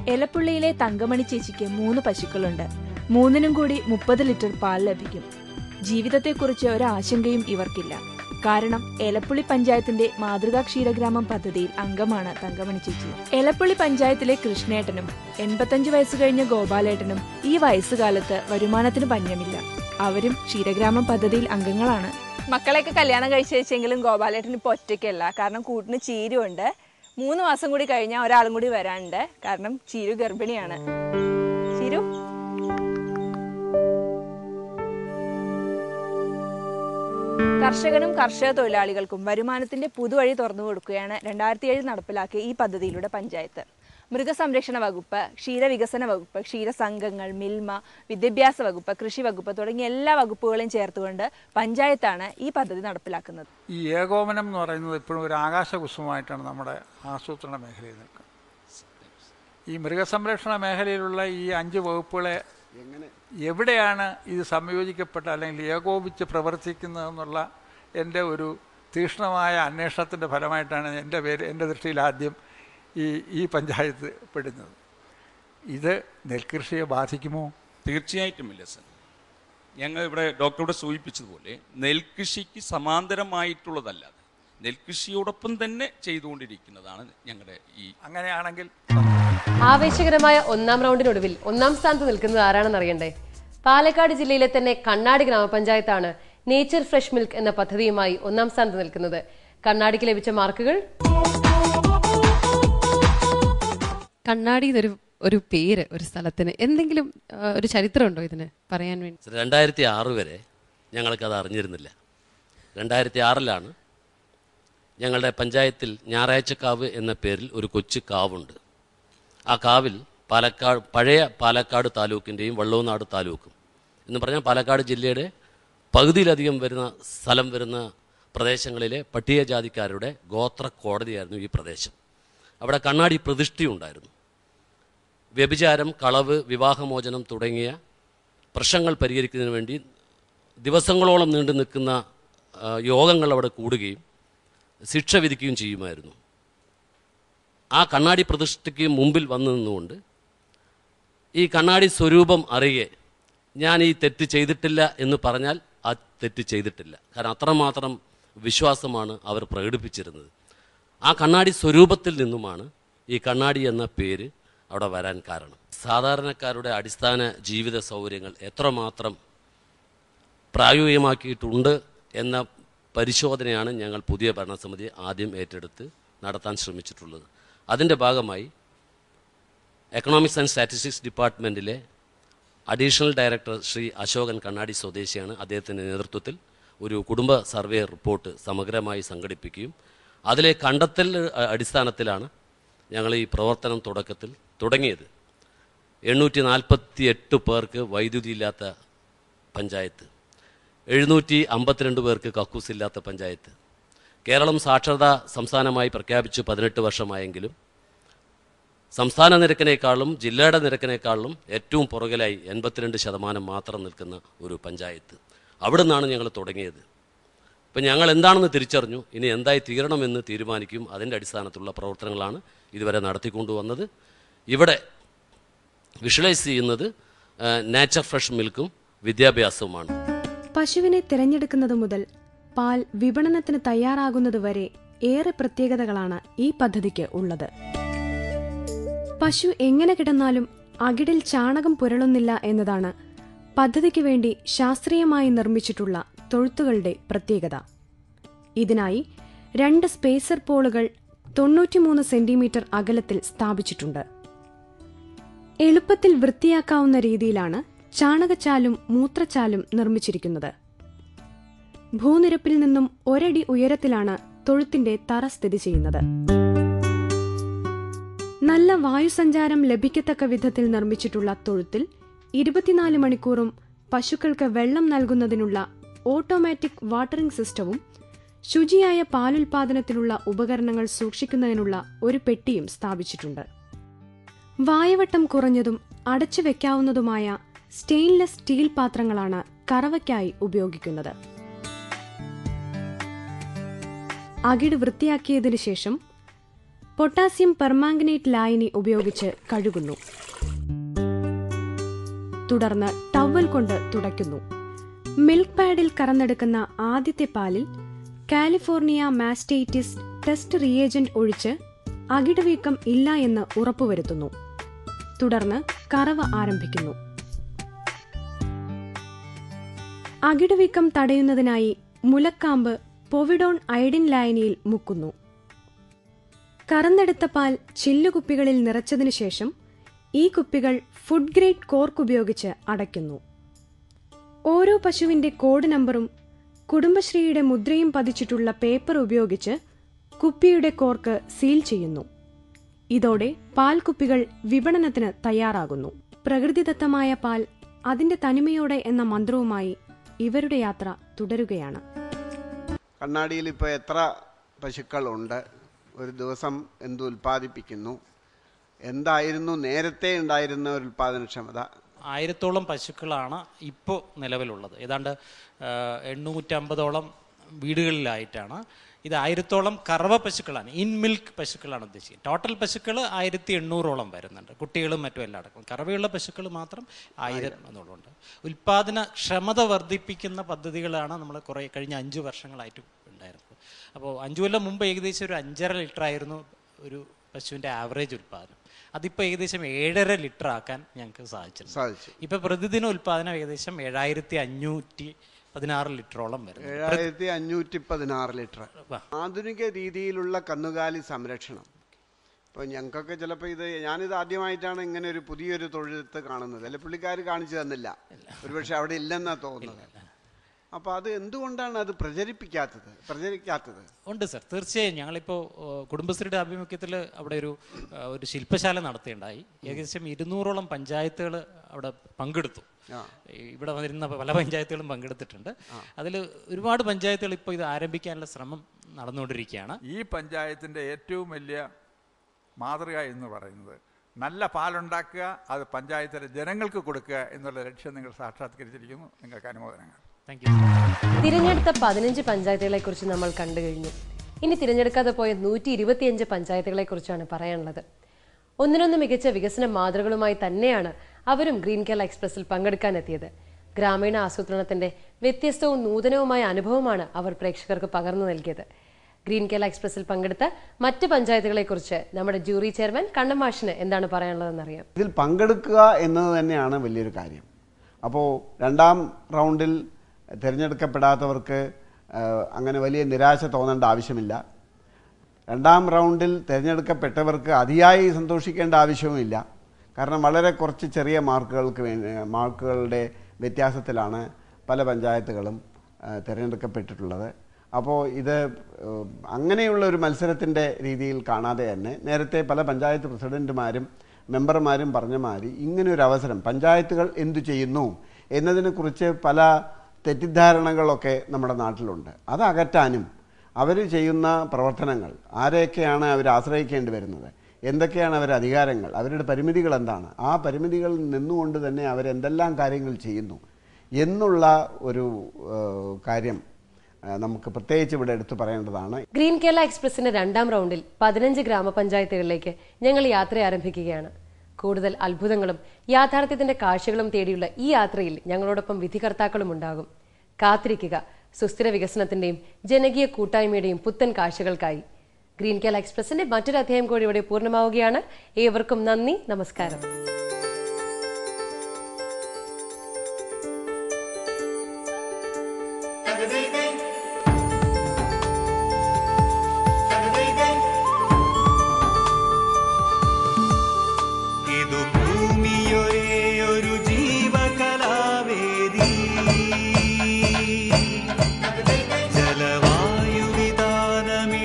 എലപ്പുള്ളിയിലെ തങ്കമണി ചേച്ചിക്ക് മൂന്ന് പശുക്കളുണ്ട് മൂന്നിനും കൂടി മുപ്പത് ലിറ്റർ പാൽ ലഭിക്കും ജീവിതത്തെക്കുറിച്ച് ഒരാശങ്കയും ഇവർക്കില്ല കാരണം എലപ്പുള്ളി പഞ്ചായത്തിന്റെ മാതൃകാ ക്ഷീരഗ്രാമം പദ്ധതിയിൽ അംഗമാണ് തങ്കമണി ചേച്ചി എലപ്പുള്ളി പഞ്ചായത്തിലെ കൃഷ്ണേട്ടനും എൺപത്തഞ്ച് വയസ്സ് കഴിഞ്ഞ ഗോപാലേട്ടനും ഈ വയസ്സുകാലത്ത് വരുമാനത്തിന് പഞ്ഞമില്ല അവരും ക്ഷീരഗ്രാമം പദ്ധതിയിൽ അംഗങ്ങളാണ് മക്കളെയൊക്കെ കല്യാണം കഴിച്ചെങ്കിലും ഗോപാലേട്ടൻ ഇപ്പൊ ഒറ്റയ്ക്കല്ല കാരണം കൂട്ടിന് ചീരുണ്ട് മൂന്ന് മാസം കൂടി കഴിഞ്ഞാൽ ഒരാളും കൂടി വരാനുണ്ട് കാരണം ചീരു ഗർഭിണിയാണ് ചീരു കർഷകനും കർഷക തൊഴിലാളികൾക്കും വരുമാനത്തിന്റെ പുതുവഴി തുറന്നു കൊടുക്കുകയാണ് രണ്ടായിരത്തി ഏഴിൽ നടപ്പിലാക്കിയ ഈ പദ്ധതിയിലൂടെ പഞ്ചായത്ത് മൃഗസംരക്ഷണ വകുപ്പ് ക്ഷീരവികസന വകുപ്പ് ക്ഷീരസംഘങ്ങൾ മിൽമ വിദ്യാഭ്യാസ വകുപ്പ് കൃഷി വകുപ്പ് തുടങ്ങിയ എല്ലാ വകുപ്പുകളെയും ചേർത്തുകൊണ്ട് പഞ്ചായത്താണ് ഈ പദ്ധതി നടപ്പിലാക്കുന്നത് ഈ ഏകോപനം എന്ന് പറയുന്നത് ഇപ്പോഴും ഒരു ആകാശകുസുമായിട്ടാണ് നമ്മുടെ ആസൂത്രണ മേഖലയിൽ നിൽക്കുന്നത് ഈ മൃഗസംരക്ഷണ മേഖലയിലുള്ള ഈ അഞ്ച് വകുപ്പുകളെ എവിടെയാണ് ഇത് സംയോജിക്കപ്പെട്ട അല്ലെങ്കിൽ ഏകോപിച്ച് പ്രവർത്തിക്കുന്നതെന്നുള്ള എൻ്റെ ഒരു തീക്ഷ്ണമായ അന്വേഷണത്തിൻ്റെ ഫലമായിട്ടാണ് എൻ്റെ പേര് എൻ്റെ ദൃഷ്ടിയിൽ ആദ്യം ഈ ഈ പഞ്ചായത്ത് പെടുന്നത് ഇത് നെൽകൃഷിയെ ബാധിക്കുമോ തീർച്ചയായിട്ടുമില്ല സർ ഞങ്ങൾ ഇവിടെ ഡോക്ടറോട് സൂചിപ്പിച്ചതുപോലെ നെൽകൃഷിക്ക് സമാന്തരമായിട്ടുള്ളതല്ലാതെ നെൽകൃഷിയോടൊപ്പം തന്നെ ചെയ്തുകൊണ്ടിരിക്കുന്നതാണ് ഞങ്ങളുടെ ഈ അങ്ങനെയാണെങ്കിൽ ആവേശകരമായ ഒന്നാം റൗണ്ടിനൊടുവിൽ ഒന്നാം സ്ഥാനത്ത് നിൽക്കുന്നത് ആരാണെന്ന് അറിയണ്ടേ പാലക്കാട് ജില്ലയിലെ തന്നെ കണ്ണാടി ഗ്രാമപഞ്ചായത്താണ് നേച്ചർ ഫ്രഷ് മിൽക്ക് എന്ന പദ്ധതിയുമായി ഒന്നാം സ്ഥാനത്ത് നിൽക്കുന്നത് കണ്ണാടിക്ക് ലഭിച്ച മാർക്കുകൾ കണ്ണാടി എന്നൊരു ഒരു പേര് ഒരു സ്ഥലത്തിന് എന്തെങ്കിലും ആ, ഒരു ചരിത്രമുണ്ടോ ഇതിന് പറയാൻ വേണ്ടി രണ്ടായിരത്തി ആറ് വരെ ഞങ്ങൾക്കത് അറിഞ്ഞിരുന്നില്ല രണ്ടായിരത്തി ആറിലാണ് ഞങ്ങളുടെ പഞ്ചായത്തിൽ ഞായറാഴ്ചക്കാവ് എന്ന പേരിൽ ഒരു കൊച്ചു കാവുണ്ട് ആ കാവിൽ പാലക്കാട് പഴയ പാലക്കാട് താലൂക്കിൻ്റെയും വള്ളൂർനാട് താലൂക്കും എന്ന് പറഞ്ഞാൽ പാലക്കാട് ജില്ലയുടെ പകുതിയിലധികം വരുന്ന സ്ഥലം വരുന്ന പ്രദേശങ്ങളിലെ പട്ടികജാതിക്കാരുടെ ഗോത്ര കോടതിയായിരുന്നു ഈ പ്രദേശം അവിടെ കണ്ണാടി പ്രതിഷ്ഠയുണ്ടായിരുന്നു വ്യഭിചാരം കളവ് വിവാഹമോചനം തുടങ്ങിയ പ്രശ്നങ്ങൾ പരിഹരിക്കുന്നതിന് വേണ്ടി ദിവസങ്ങളോളം നീണ്ടു നിൽക്കുന്ന ആ, യോഗങ്ങൾ അവിടെ കൂടുകയും ശിക്ഷ വിധിക്കുകയും ചെയ്യുമായിരുന്നു ആ കണ്ണാടി പ്രതിഷ്ഠയ്ക്ക് മുമ്പിൽ വന്നു നിന്നുകൊണ്ട് ഈ കണ്ണാടി സ്വരൂപം അറിയെ ഞാൻ ഈ തെറ്റ് ചെയ്തിട്ടില്ല എന്ന് പറഞ്ഞാൽ ആ തെറ്റ് ചെയ്തിട്ടില്ല കാരണം അത്രമാത്രം വിശ്വാസമാണ് അവർ പ്രകടിപ്പിച്ചിരുന്നത് ആ കണ്ണാടി സ്വരൂപത്തിൽ നിന്നുമാണ് ഈ കണ്ണാടി എന്ന പേര് അവിടെ വരാൻ കാരണം സാധാരണക്കാരുടെ അടിസ്ഥാന ജീവിത സൗകര്യങ്ങൾ എത്രമാത്രം പ്രായോഗികമാക്കിയിട്ടുണ്ട് എന്ന പരിശോധനയാണ് ഞങ്ങൾ പുതിയ ഭരണസമിതി ആദ്യം ഏറ്റെടുത്ത് നടത്താൻ ശ്രമിച്ചിട്ടുള്ളത് അതിൻ്റെ ഭാഗമായി എക്കണോമിക്സ് ആൻഡ് സ്റ്റാറ്റിസ്റ്റിക്സ് ഡിപ്പാർട്ട്മെൻറ്റിലെ അഡീഷണൽ ഡയറക്ടർ ശ്രീ അശോകൻ കണ്ണാടി സ്വദേശിയാണ് അദ്ദേഹത്തിൻ്റെ നേതൃത്വത്തിൽ ഒരു കുടുംബ സർവേ റിപ്പോർട്ട് സമഗ്രമായി സംഘടിപ്പിക്കുകയും അതിലെ കണ്ടെത്തൽ അ- അടിസ്ഥാനത്തിലാണ് ഞങ്ങൾ ഈ പ്രവർത്തനം തുടക്കത്തിൽ തുടങ്ങിയത് എണ്ണൂറ്റി നാൽപ്പത്തി എട്ട് പേർക്ക് വൈദ്യുതി ഇല്ലാത്ത പഞ്ചായത്ത് എഴുന്നൂറ്റി അമ്പത്തിരണ്ട് പേർക്ക് കക്കൂസില്ലാത്ത പഞ്ചായത്ത് കേരളം സാക്ഷരതാ സംസ്ഥാനമായി പ്രഖ്യാപിച്ചു പതിനെട്ട് വർഷമായെങ്കിലും സംസ്ഥാന നിരക്കിനേക്കാളും ജില്ലയുടെ നിരക്കിനേക്കാളും ഏറ്റവും പുറകിലായി എൺപത്തിരണ്ട് ശതമാനം മാത്രം നിൽക്കുന്ന ഒരു പഞ്ചായത്ത് അവിടെ നിന്നാണ് ഞങ്ങൾ തുടങ്ങിയത് ഇപ്പം ഞങ്ങൾ എന്താണെന്ന് തിരിച്ചറിഞ്ഞു ഇനി എന്തായി തീരണമെന്ന് തീരുമാനിക്കും അതിൻ്റെ അടിസ്ഥാനത്തിലുള്ള പ്രവർത്തനങ്ങളാണ് ഇതുവരെ നടത്തിക്കൊണ്ടുവന്നത് ഇവിടെ വിഷ്വലൈസ് ചെയ്യുന്നത് നാച്ചർ ഫ്രഷ് മിൽക്കും വിദ്യാഭ്യാസവുമാണ് പശുവിനെ തിരഞ്ഞെടുക്കുന്നത് മുതൽ പാൽ വിപണനത്തിന് തയ്യാറാകുന്നത് വരെ ഏറെ പ്രത്യേകതകളാണ് ഈ പദ്ധതിക്ക് ഉള്ളത് പശു എങ്ങനെ കിടന്നാലും അകിടിൽ ചാണകം പുരളുന്നില്ല എന്നതാണ് പദ്ധതിക്ക് വേണ്ടി ശാസ്ത്രീയമായി നിർമ്മിച്ചിട്ടുള്ള തൊഴുത്തുകളുടെ പ്രത്യേകത ഇതിനായി രണ്ട് സ്പേസർ പോളുകൾ തൊണ്ണൂറ്റിമൂന്ന് സെന്റിമീറ്റർ അകലത്തിൽ സ്ഥാപിച്ചിട്ടുണ്ട് എളുപ്പത്തിൽ വൃത്തിയാക്കാവുന്ന രീതിയിലാണ് ചാണകച്ചാലും മൂത്രച്ചാലും നിർമ്മിച്ചിരിക്കുന്നത് ഭൂനിരപ്പിൽ നിന്നും ഒരടി ഉയരത്തിലാണ് തൊഴുത്തിന്റെ തറ സ്ഥിതി ചെയ്യുന്നത് നല്ല വായുസഞ്ചാരം ലഭിക്കത്തക്ക വിധത്തിൽ നിർമ്മിച്ചിട്ടുള്ള തൊഴുത്തിൽ ഇരുപത്തിനാല് മണിക്കൂറും പശുക്കൾക്ക് വെള്ളം നൽകുന്നതിനുള്ള ഓട്ടോമാറ്റിക് വാട്ടറിംഗ് സിസ്റ്റവും ശുചിയായ പാലുൽപാദനത്തിനുള്ള ഉപകരണങ്ങൾ സൂക്ഷിക്കുന്നതിനുള്ള ഒരു പെട്ടിയും സ്ഥാപിച്ചിട്ടുണ്ട് വായവട്ടം കുറഞ്ഞതും അടച്ചു വെക്കാവുന്നതുമായ സ്റ്റെയിൻലെസ് സ്റ്റീൽ പാത്രങ്ങളാണ് കറവയ്ക്കായി ഉപയോഗിക്കുന്നത് അകിട് വൃത്തിയാക്കിയതിനു ശേഷം പൊട്ടാസ്യം പെർമാംഗനേറ്റ് ലായനി ഉപയോഗിച്ച് കഴുകുന്നു തുടർന്ന് ടവൽ കൊണ്ട് തുടയ്ക്കുന്നു മിൽക്ക് പാഡിൽ കറന്നെടുക്കുന്ന ആദ്യത്തെ പാലിൽ കാലിഫോർണിയ മാസ്റ്റേറ്റിസ് ടെസ്റ്റ് റിയേജന്റ് ഒഴിച്ച് അകിടവീക്കം ഇല്ല എന്ന് ഉറപ്പുവരുത്തുന്നു തുടർന്ന് കറവ ആരംഭിക്കുന്നു അകിടവീക്കം തടയുന്നതിനായി മുലക്കാമ്പ് പൊവിഡോൺ അയഡിൻ ലായനിയിൽ മുക്കുന്നു കറന്നെടുത്ത പാൽ ചില്ലുകുപ്പികളിൽ നിറച്ചതിനു ശേഷം ഈ കുപ്പികൾ ഫുഡ് ഗ്രേഡ് കോർക്ക് ഉപയോഗിച്ച് അടയ്ക്കുന്നു ഓരോ പശുവിന്റെ കോഡ് നമ്പറും കുടുംബശ്രീയുടെ മുദ്രയും പതിച്ചിട്ടുള്ള പേപ്പർ ഉപയോഗിച്ച് കുപ്പിയുടെ കോർക്ക് സീൽ ചെയ്യുന്നു ഇതോടെ പാൽ കുപ്പികൾ വിപണനത്തിന് തയ്യാറാകുന്നു പ്രകൃതിദത്തമായ പാൽ അതിന്റെ തനിമയോടെ എന്ന മന്ത്രവുമായി ഇവരുടെ യാത്ര തുടരുകയാണ് കണ്ണാടിയിൽ ഇപ്പോൾ എത്ര പശുക്കളുണ്ട് ഒരു ദിവസം എന്ത് ഉൽപ്പാദിപ്പിക്കുന്നു എന്തായിരുന്നു നേരത്തെ ഉണ്ടായിരുന്ന ഒരു ഉൽപ്പാദനക്ഷമത ആയിരത്തോളം പശുക്കളാണ് ഇപ്പോൾ നിലവിലുള്ളത് ഏതാണ്ട് ആ, എണ്ണൂറ്റമ്പതോളം വീടുകളിലായിട്ടാണ് ഇത് ആയിരത്തോളം കറവ പശുക്കളാണ് ഇൻ മിൽക്ക് പശുക്കളാണ് ഉദ്ദേശിക്കുന്നത് ടോട്ടൽ പശുക്കൾ ആയിരത്തി എണ്ണൂറോളം വരുന്നുണ്ട് കുട്ടികളും മറ്റും എല്ലാം അടക്കം കറവയുള്ള പശുക്കൾ മാത്രം ആയിരം എന്നുള്ളതുണ്ട് ഉൽപാദന ക്ഷമത വർദ്ധിപ്പിക്കുന്ന പദ്ധതികളാണ് നമ്മൾ കുറേ കഴിഞ്ഞ അഞ്ച് വർഷങ്ങളായിട്ട് ഉണ്ടായിരുന്നത് അപ്പോൾ അഞ്ചു കൊല്ലം മുമ്പ് ഏകദേശം ഒരു അഞ്ചര ലിറ്റർ ആയിരുന്നു ഒരു പശുവിൻ്റെ ആവറേജ് ഉൽപ്പാദനം അതിപ്പോൾ ഏകദേശം ഏഴര ലിറ്റർ ആക്കാൻ ഞങ്ങൾക്ക് സാധിച്ചിട്ടുണ്ട് സാധിച്ചു ഇപ്പൊ പ്രതിദിന ഉൽപാദനം ഏകദേശം ഏഴായിരത്തി അഞ്ഞൂറ്റി പതിനാറ് ലിറ്ററോളം വരുന്നു ഏഴായിരത്തി അഞ്ഞൂറ്റി പതിനാറ് ലിറ്റർ വാ. ആധുനിക രീതിയിലുള്ള കന്നുകാലി സംരക്ഷണം ഇപ്പോൾ ഞങ്ങൾക്കൊക്കെ ചിലപ്പോൾ ഇത് ഞാനിത് ആദ്യമായിട്ടാണ് ഇങ്ങനെ ഒരു പുതിയൊരു തൊഴിലത്ത് കാണുന്നത് അല്ലെ പുള്ളിക്കാർ കാണിച്ചു തന്നില്ല ഒരുപക്ഷെ അവിടെ ഇല്ലെന്നാ തോന്നുന്നത് അപ്പോൾ അത് എന്തുകൊണ്ടാണ് അത് പ്രചരിപ്പിക്കാത്തത് പ്രചരിക്കാത്തത് ഉണ്ട് സർ തീർച്ചയായും ഞങ്ങളിപ്പോൾ ഏഹ്, കുടുംബശ്രീയുടെ ആഭിമുഖ്യത്തിൽ അവിടെ ഒരു ഏഹ്, ഒരു ശില്പശാല നടത്തുകയുണ്ടായി ഏകദേശം ഇരുന്നൂറോളം പഞ്ചായത്തുകൾ അവിടെ പങ്കെടുത്തു ഈ ഇവിടെ വരുന്ന പല പഞ്ചായത്തുകളും പങ്കെടുത്തിട്ടുണ്ട് അതിൽ ഒരുപാട് പഞ്ചായത്തുകൾ ഇപ്പോൾ ഇത് ആരംഭിക്കാനുള്ള ശ്രമം നടന്നുകൊണ്ടിരിക്കുകയാണ് ഈ പഞ്ചായത്തിൻ്റെ ഏറ്റവും വലിയ മാതൃക എന്ന് പറയുന്നത് നല്ല പാലുണ്ടാക്കുക അത് പഞ്ചായത്തിലെ ജനങ്ങൾക്ക് കൊടുക്കുക എന്നുള്ള ലക്ഷ്യം നിങ്ങൾ സാക്ഷാത്കരിച്ചിരിക്കുന്നു നിങ്ങൾക്ക് അനുമോദനങ്ങൾ താങ്ക് യു തിരഞ്ഞെടുത്ത പതിനഞ്ച് പഞ്ചായത്തുകളെ കുറിച്ച് നമ്മൾ കണ്ടു കഴിഞ്ഞു ഇനി തിരഞ്ഞെടുക്കാതെ പോയ നൂറ്റി ഇരുപത്തിയഞ്ച് പഞ്ചായത്തുകളെ കുറിച്ചാണ് പറയാനുള്ളത് ഒന്നിനൊന്ന് മികച്ച വികസന മാതൃകളുമായി തന്നെയാണ് അവരും ഗ്രീൻ കേരള എക്സ്പ്രസിൽ പങ്കെടുക്കാനെത്തിയത് ഗ്രാമീണ ആസൂത്രണത്തിന്റെ വ്യത്യസ്തവും നൂതനവുമായ അനുഭവമാണ് അവർ പ്രേക്ഷകർക്ക് പകർന്നു നൽകിയത് ഗ്രീൻ കേരള എക്സ്പ്രസിൽ പങ്കെടുത്ത മറ്റ് പഞ്ചായത്തുകളെ കുറിച്ച് നമ്മുടെ ജൂറി ചെയർമാൻ കണ്ണമാഷിന് എന്താണ് പറയാനുള്ളതെന്നറിയാം ഇതിൽ പങ്കെടുക്കുക എന്നത് തന്നെയാണ് വലിയൊരു കാര്യം അപ്പോൾ രണ്ടാം റൗണ്ടിൽ തിരഞ്ഞെടുക്കപ്പെടാത്തവർക്ക് ആ, അങ്ങനെ വലിയ നിരാശ തോന്നേണ്ട ആവശ്യമില്ല രണ്ടാം റൗണ്ടിൽ തിരഞ്ഞെടുക്കപ്പെട്ടവർക്ക് അതിയായി സന്തോഷിക്കേണ്ട ആവശ്യവുമില്ല കാരണം വളരെ കുറച്ച് ചെറിയ മാർക്കുകൾക്ക് വേണ്ടി മാർക്കുകളുടെ വ്യത്യാസത്തിലാണ് പല പഞ്ചായത്തുകളും ആ, തിരഞ്ഞെടുക്കപ്പെട്ടിട്ടുള്ളത് അപ്പോൾ ഇത് ഏഹ്, അങ്ങനെയുള്ള ഒരു മത്സരത്തിൻ്റെ രീതിയിൽ കാണാതെ തന്നെ നേരത്തെ പല പഞ്ചായത്ത് പ്രസിഡന്റുമാരും മെമ്പർമാരും പറഞ്ഞ മാതിരി ഇങ്ങനെ ഒരു അവസരം പഞ്ചായത്തുകൾ എന്തു ചെയ്യുന്നു എന്നതിനെക്കുറിച്ച് പല തെറ്റിദ്ധാരണകളൊക്കെ നമ്മുടെ നാട്ടിലുണ്ട് അത് അകറ്റാനും അവർ ചെയ്യുന്ന പ്രവർത്തനങ്ങൾ ആരെയൊക്കെയാണ് അവർ ആശ്രയിക്കേണ്ടി വരുന്നത് എന്തൊക്കെയാണ് അവരുടെ അധികാരങ്ങൾ അവരുടെ പരിമിതികൾ എന്താണ് ആ പരിമിതികളിൽ നിന്നുകൊണ്ട് തന്നെ അവരെന്തെല്ലാം കാര്യങ്ങൾ ചെയ്യുന്നു എന്നുള്ള ഒരു ഏഹ്, കാര്യം ഏഹ്, നമുക്ക് പ്രത്യേകിച്ച് ഇവിടെ എടുത്തു പറയേണ്ടതാണ് ഗ്രീൻ കേരള എക്സ്പ്രസിന്റെ രണ്ടാം റൗണ്ടിൽ പതിനഞ്ച് ഗ്രാമപഞ്ചായത്തുകളിലേക്ക് ഞങ്ങൾ യാത്ര ആരംഭിക്കുകയാണ് കൂടുതൽ അത്ഭുതങ്ങളും യാഥാർത്ഥ്യത്തിന്റെ കാഴ്ചകളും തേടിയുള്ള ഈ യാത്രയിൽ ഞങ്ങളോടൊപ്പം വിധികർത്താക്കളും ഉണ്ടാകും കാത്തിരിക്കുക സുസ്ഥിര വികസനത്തിന്റെയും ജനകീയ കൂട്ടായ്മയുടെയും പുത്തൻ കാഴ്ചകൾക്കായി ഗ്രീൻ കേരള എക്സ്പ്രസിന്റെ മറ്റൊരു അധ്യായം കൂടി ഇവിടെ പൂർണ്ണമാവുകയാണ് ഏവർക്കും നന്ദി നമസ്കാരം ഇതു ഭൂമിയൊരേ ഒരു ജീവകലാവേദി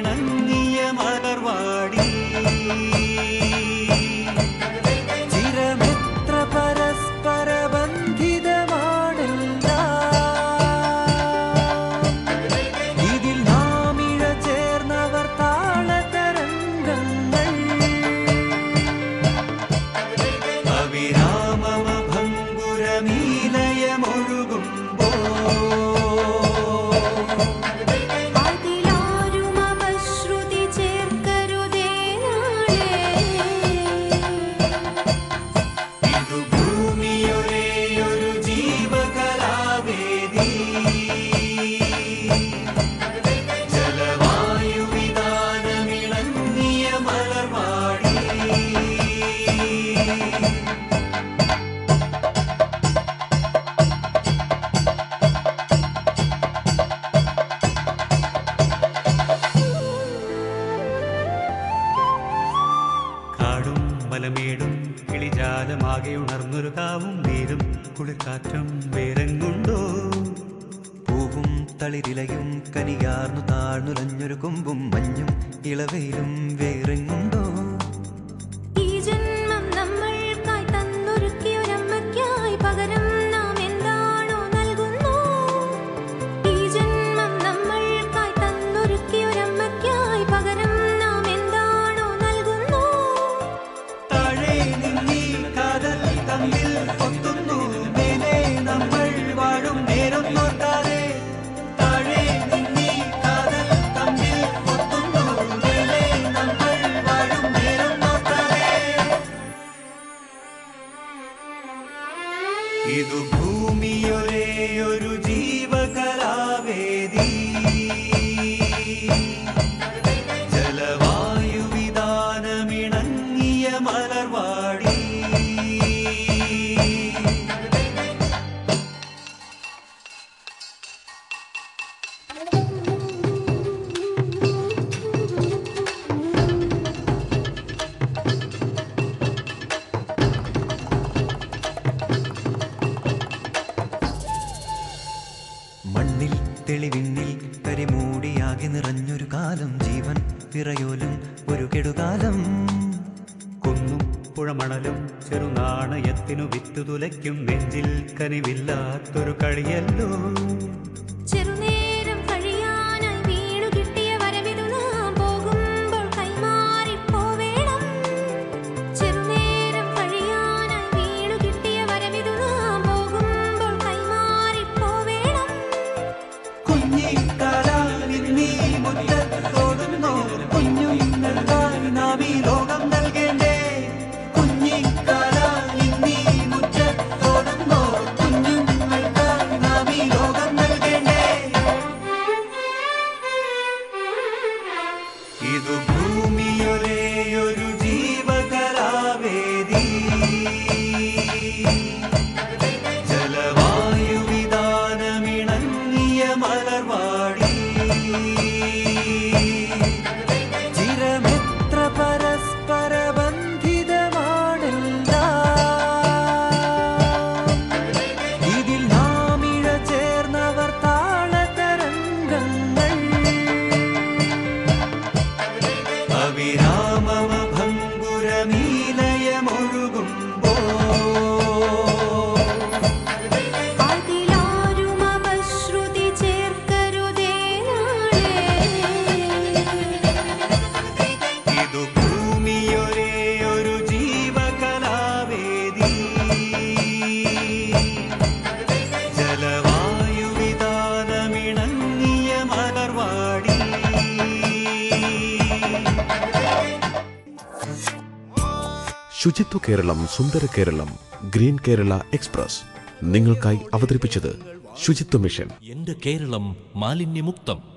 ജലവായുവിതാനമിണങ്ങിയ മലർവാടി ചിര കാടും മലമേടും കിളിജാലമാകെ ഉണർന്നൊരു കാവും നീരും കുളിർക്കാറ്റും വേറെങ്ങുണ്ടോ പൂവും തളിരിലയും കനിയാർന്നു താഴ്ന്നുലഞ്ഞൊരു കൊമ്പും മഞ്ഞും ഇളവയിലും വേറെങ്ങുണ്ടോ ഈ ജന്മം നമ്മൾക്കായി തന്നൊരുക്കിയൊരമ്മയ്ക്കായി പകരം നാം എന്താണോ നൽകുന്നു ഈ ജന്മം നമ്മൾക്കായി തന്നൊരുക്കിയൊരമ്മയ്ക്കായി പകരം നാം എന്താണോ നൽകുന്നു താഴെ നിന്നീ കാതൽ തമ്മിൽ കൊത്തുന്നു മേലെ നമ്മൾ വാഴും നേരം നോക്കാതെ താഴെ നിന്നീ കാതൽ തമ്മിൽ കൊത്തുന്നു മേലെ നമ്മൾ വാഴും നേരം നോക്കാതെ ഇതു ഭൂമിയൊരേ ഒരു ജീവകലാവേദി ജലവായുവിധാനമിണങ്ങിയ മലർവാടി മണ്ണിൽ തെളിവിണ്ണിൽ കരിമൂടിയാകെ നിറഞ്ഞൊരു കാലം ജീവൻ വിറയോലും ഒരു കെടുകാലം കുന്നും പുഴമണലും ചെറുനാണയത്തിനു വിത്തു തുലയ്ക്കും നെഞ്ചിൽ കനിവില്ലാത്തൊരു കളിയല്ലോ ചെറുനേരം കഴിയാനായി വീണു കിട്ടിയ വരവിതു നാം പോകുമ്പോൾ കൈമാറിപ്പോവേണം ചെറുനേരം കഴിയാനായി വീണു കിട്ടിയ വരവിതു നാം പോകുമ്പോൾ കൈമാറിപ്പോവേണം കുഞ്ഞിക്കാലാലിന്നീ മുറ്റത്തോടുന്നോ കുഞ്ഞുങ്ങൾക്കായി നാം ഈ ലോകം നൽകേണ്ടേ കുഞ്ഞിക്കാലാലിന്നീ മുറ്റത്തോടുന്നോ കുഞ്ഞുങ്ങൾക്കായി നാം ഈ ലോകം നൽകേണ്ടേ ഇതു ഭൂമിയൊരേ ഒരു ജീവകലാവേദി ജലവായുവിധാനമിണങ്ങിയ മലർവാടി ചിരമെത്ര പരസ്പര ഇതിൽ നാം ഇഴ ചേർന്നവർ താളതരംഗങ്ങൾ അവിരാമമഭംഗുരമീലയമൊഴുകുമ്പോ അതിലാരും അപശ്രുതി ചേർക്കരുതേ ഇതു ഭൂമിയൊരേ ഒരു ജീവകലാവേദി ജലവായുവിധാനമിണങ്ങിയ മലർവാടി ശുചിത്വ കേരളം സുന്ദര കേരളം ഗ്രീൻ കേരള എക്സ്പ്രസ് നിങ്ങൾക്കായി അവതരിപ്പിച്ചത് ശുചിത്വ മിഷൻ എന്റെ കേരളം മാലിന്യമുക്തം